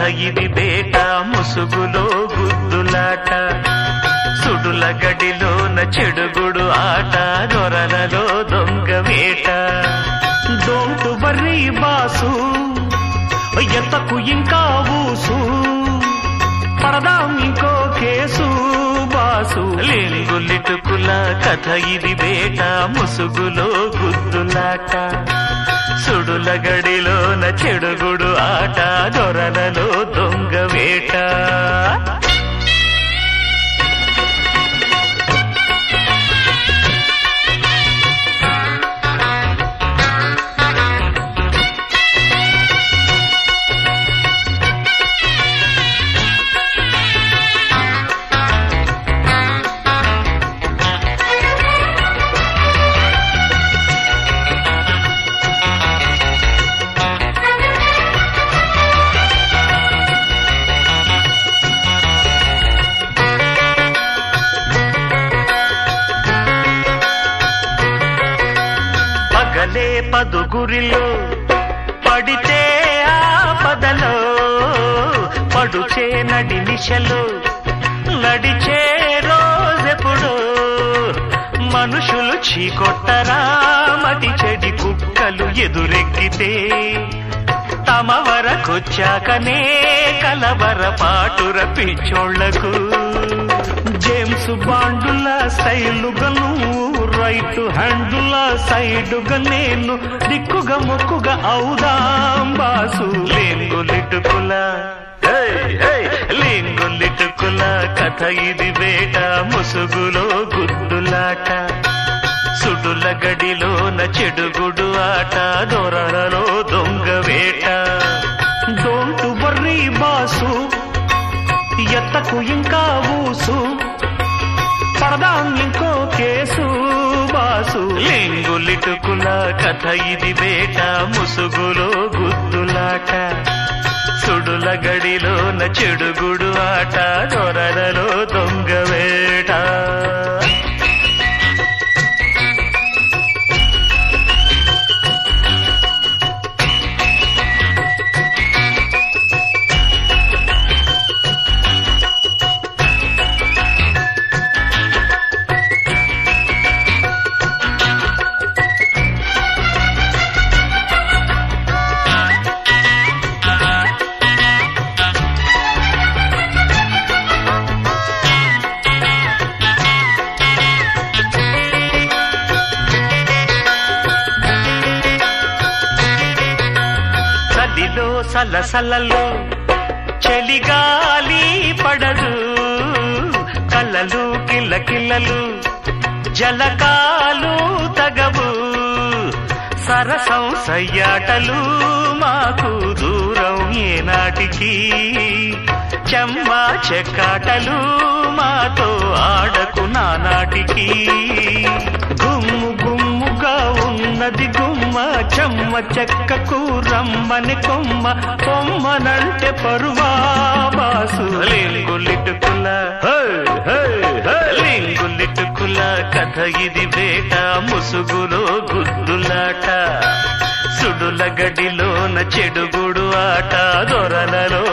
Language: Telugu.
ఇది బేట ముసుగులో గుద్దులాట సుడుల గడిలోన చెడుగుడు ఆట దొరలలో దొంగ వేట డోంట్ వర్రీ బాసు ఎత్తకు ఇంకా ఊసు పడదాం ఇంకో కేసు బాసు లింగులిటుకుల కథ ఇది బేట ముసుగులో గుద్దులాట సుడుల గడిలోన చెడుగుడు ఆట దొరలలో దొంగ వేట పగలే పదుగురిలో పడితే ఆపదలో పడుచే నడి నిశలో నడిచే రోజెప్పుడు మనుషులు చీకొట్టరా మతి చెడి కుక్కలు ఎదురెక్కితే తమ వరకొచ్చాకనే కలవర పాటుర పిచ్చోళ్లకు జేమ్స్ బాండుల స్టైలుగా నువ్వు రైట్ హ్యాండుల సైడుగా నేను దిక్కుగా మొక్కుగా అవుదాం బాసు లింగులిటుకుల లింగులిటుకుల కథ ఇది వేట ముసుగులో గుద్దులాట సుడుల గడిలోన చెడుగుడు ఆట దొరలలో దొంగ వేట డోంట్ వర్రీ బాసు ఎత్తకు ఇంకా ఊసు పడదాం ఇంకో కేసు బాసు లింగులిటుకుల కథ ఇది వేట ముసుగులో గుద్దులాట సుడుల గడిలోన చెడుగుడు ఆట దొరలలో దొంగ వేట చలిలో సలసలలో చలిగాలి పడదు కలలు కిల్లకిల్లలు జలకాలు తగవు సరసం సయ్యాటలు మాకు దూరం ఏనాటికి చెమ్మ చెక్కాటలు మాతో ఆడకు నానాటికి గుమ్ము గుమ్ముగా ఉన్నది గుమ్మ చెమ్మ చెక్కకు రమ్మని కొమ్మ కొమ్మనంటే పరువా బాసు లింగులిటుకుల లింగులిటుకుల కథ ఇది వేట ముసుగులో గుద్దులాట సుడుల గడిలోన చెడుగుడు ఆట దొరలలో